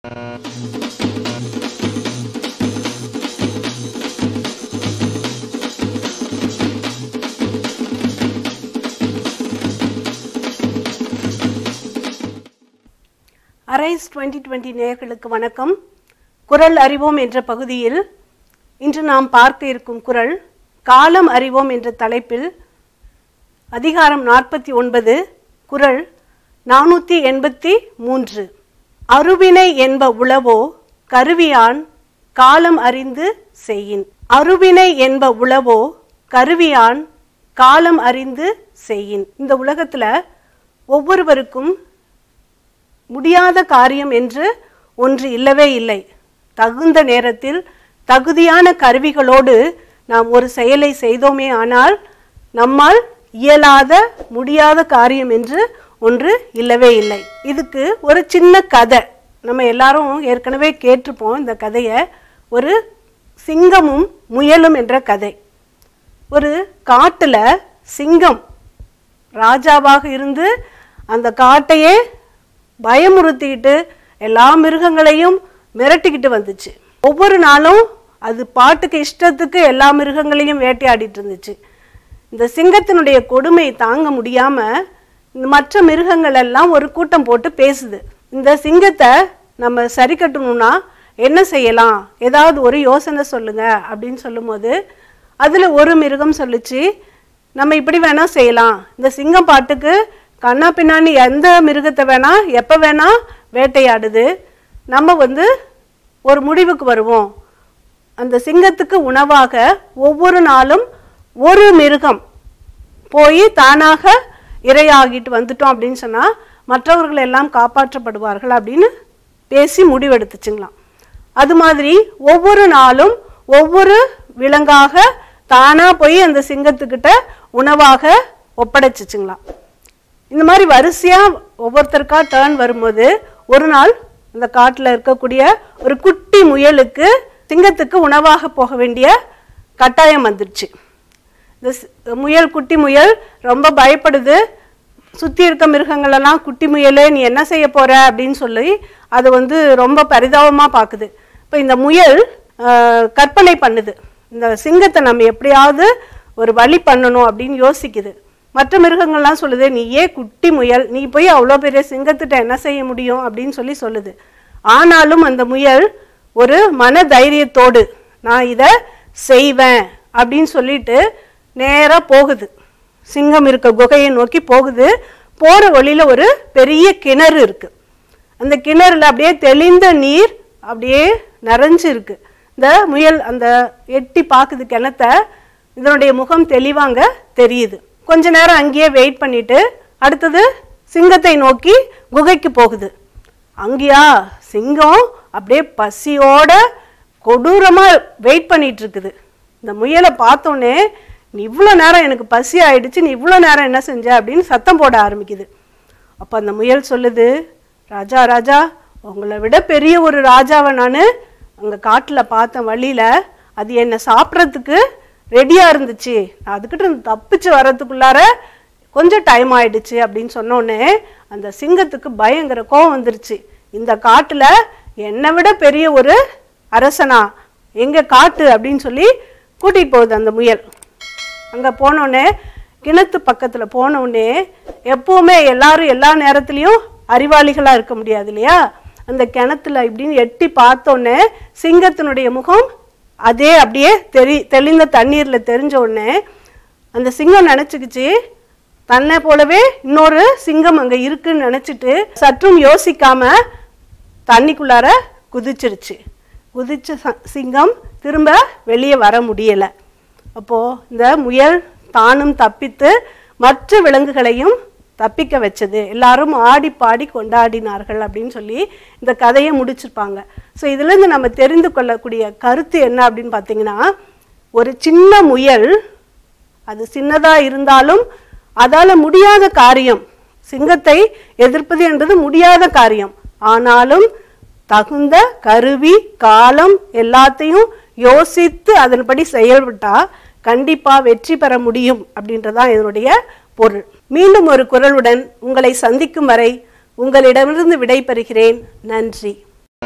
arise twenty twenty நேயர்களுக்கு வணக்கம் குரல் அறிவோம் என்ற பகுதியில் இன்று நாம் பார்க்க இருக்கும் குரல் காலம் அறிவோம் என்ற தலைப்பில் அதிகாரம் நாற்பத்தி ஒன்பது குரல் நானூற்றி எண்பத்தி மூன்று அருவினை என்ப உளவோ கருவியான் காலம் அறிந்து செய்யின் அருவினை என்ப உளவோ கருவியான் காலம் அறிந்து செய்யின் இந்த உலகத்துல ஒவ்வொருவருக்கும் முடியாத காரியம் என்று ஒன்று இல்லவே இல்லை தகுந்த நேரத்தில் தகுதியான கருவிகளோடு நாம் ஒரு செயலை செய்தோமே ஆனால் நம்மால் இயலாத முடியாத காரியம் என்று ஒன்று இல்லவே இல்லை இதுக்கு ஒரு சின்ன கதை நம்ம எல்லாரும் ஏற்கனவே கேட்டிருப்போம் இந்த கதையை ஒரு சிங்கமும் முயலும் என்ற கதை ஒரு காட்டுல சிங்கம் ராஜாவாக இருந்து அந்த காட்டையே பயமுறுத்திக்கிட்டு எல்லா மிருகங்களையும் மிரட்டிக்கிட்டு வந்துச்சு ஒவ்வொரு நாளும் அது பாட்டுக்கு இஷ்டத்துக்கு எல்லா மிருகங்களையும் வேட்டையாடிட்டு இருந்துச்சு இந்த சிங்கத்தினுடைய கொடுமை தாங்க முடியாம இந்த மற்ற மிருகங்கள் எல்லாம் ஒரு கூட்டம் போட்டு பேசுது இந்த சிங்கத்தை நம்ம சரி கட்டணும்னா என்ன செய்யலாம் ஏதாவது ஒரு யோசனை சொல்லுங்க அப்படின்னு சொல்லும்போது அதுல ஒரு மிருகம் சொல்லுச்சு நம்ம இப்படி வேணா செய்யலாம் இந்த சிங்கம் பாட்டுக்கு கண்ணா பின்னாடி எந்த மிருகத்தை வேணா எப்போ வேணா வேட்டையாடுது நம்ம வந்து ஒரு முடிவுக்கு வருவோம் அந்த சிங்கத்துக்கு உணவாக ஒவ்வொரு நாளும் ஒரு மிருகம் போய் தானாக இரையாகிட்டு வந்துட்டோம் அப்படின்னு சொன்னா மற்றவர்கள் எல்லாம் காப்பாற்றப்படுவார்கள் அப்படின்னு பேசி முடிவெடுத்துச்சுங்களாம் அது மாதிரி ஒவ்வொரு நாளும் ஒவ்வொரு விலங்காக தானா போய் அந்த சிங்கத்துக்கிட்ட உணவாக ஒப்படைச்சிச்சுங்களாம் இந்த மாதிரி வரிசையா ஒவ்வொருத்தருக்கா டேர்ன் வரும்போது ஒரு நாள் அந்த காட்டுல இருக்கக்கூடிய ஒரு குட்டி முயலுக்கு சிங்கத்துக்கு உணவாக போக வேண்டிய கட்டாயம் வந்துருச்சு இந்த சி- முயல் குட்டி முயல் ரொம்ப பயப்படுது சுத்தி இருக்க மிருகங்களெல்லாம் குட்டி முயலே நீ என்ன செய்ய போற அப்படின்னு சொல்லி அது வந்து ரொம்ப பரிதாபமா பார்க்குது இப்போ இந்த முயல் ஆஹ், கற்பனை பண்ணுது இந்த சிங்கத்தை நம்ம எப்படியாவது ஒரு வழி பண்ணணும் அப்படின்னு யோசிக்குது மற்ற மிருகங்கள்லாம் சொல்லுது நீ ஏன் குட்டி முயல் நீ போய் அவ்வளோ பெரிய சிங்கத்திட்ட என்ன செய்ய முடியும் அப்படின்னு சொல்லி சொல்லுது ஆனாலும் அந்த முயல் ஒரு மன தைரியத்தோடு நான் இதை செய்வேன் அப்படின்னு சொல்லிட்டு நேரா போகுது சிங்கம் இருக்க குகையை நோக்கி போகுது போற வழியில ஒரு பெரிய கிணறு இருக்கு அந்த கிணறுல அப்படியே தெளிந்த நீர் அப்படியே நிறைஞ்சு இருக்கு இந்த முயல் அந்த எட்டி பார்க்குது கிணத்த இதனுடைய முகம் தெளிவாங்க தெரியுது கொஞ்ச நேரம் அங்கேயே வெயிட் பண்ணிட்டு அடுத்தது சிங்கத்தை நோக்கி குகைக்கு போகுது அங்கேயா சிங்கம் அப்படியே பசியோட கொடூரமா வெயிட் பண்ணிட்டு இருக்குது இந்த முயலை பார்த்தோன்னே நீ இவ்வளோ நேரம் எனக்கு பசி ஆயிடுச்சு நீ இவ்வளோ நேரம் என்ன செஞ்ச அப்படின்னு சத்தம் போட ஆரம்பிக்குது அப்போ அந்த முயல் சொல்லுது ராஜா ராஜா உங்களை விட பெரிய ஒரு ராஜாவை நான் அங்கே காட்டில் பார்த்தேன் வழியில் அது என்னை சாப்பிட்றதுக்கு ரெடியாக இருந்துச்சு நான் அதுக்கிட்ட இருந்து தப்பிச்சு வர்றதுக்குள்ளார கொஞ்சம் டைம் ஆயிடுச்சு அப்படின்னு சொன்னோடனே அந்த சிங்கத்துக்கு பயங்கர கோவம் வந்துருச்சு இந்த காட்டுல என்னை விட பெரிய ஒரு அரசனா எங்க காட்டு அப்படின்னு சொல்லி கூட்டிட்டு போகுது அந்த முயல் அங்க போனோடனே கிணத்து பக்கத்துல போனோடனே எப்பவுமே எல்லாரும் எல்லா நேரத்துலயும் அறிவாளிகளா இருக்க முடியாது இல்லையா அந்த கிணத்துல இப்படின்னு எட்டி பார்த்தோன்னே சிங்கத்தினுடைய முகம் அதே அப்படியே தெரி தெளிந்த தண்ணீர்ல தெரிஞ்ச உடனே அந்த சிங்கம் நினைச்சுக்கிச்சு தன்னை போலவே இன்னொரு சிங்கம் அங்க இருக்குன்னு நினைச்சிட்டு சற்றும் யோசிக்காம தண்ணிக்குள்ளார குதிச்சிருச்சு குதிச்ச ச- சிங்கம் திரும்ப வெளியே வர முடியல அப்போ இந்த முயல் தானும் தப்பித்து மற்ற விலங்குகளையும் தப்பிக்க வச்சது எல்லாரும் ஆடி பாடி கொண்டாடினார்கள் அப்படின்னு சொல்லி இந்த கதையை முடிச்சிருப்பாங்க ஸோ இதுலேருந்து நம்ம தெரிந்து கொள்ளக்கூடிய கருத்து என்ன அப்படின்னு பார்த்தீங்கன்னா ஒரு சின்ன முயல் அது சின்னதா இருந்தாலும் அதால முடியாத காரியம் சிங்கத்தை எதிர்ப்பது என்பது முடியாத காரியம் ஆனாலும் தகுந்த கருவி காலம் எல்லாத்தையும் யோசித்து அதன்படி செயல்பட்டா கண்டிப்பா வெற்றி பெற முடியும் அப்படின்றதான் இதனுடைய பொருள் மீண்டும் ஒரு குரலுடன் உங்களை சந்திக்கும் வரை உங்களிடமிருந்து விடை பெறுகிறேன் நன்றி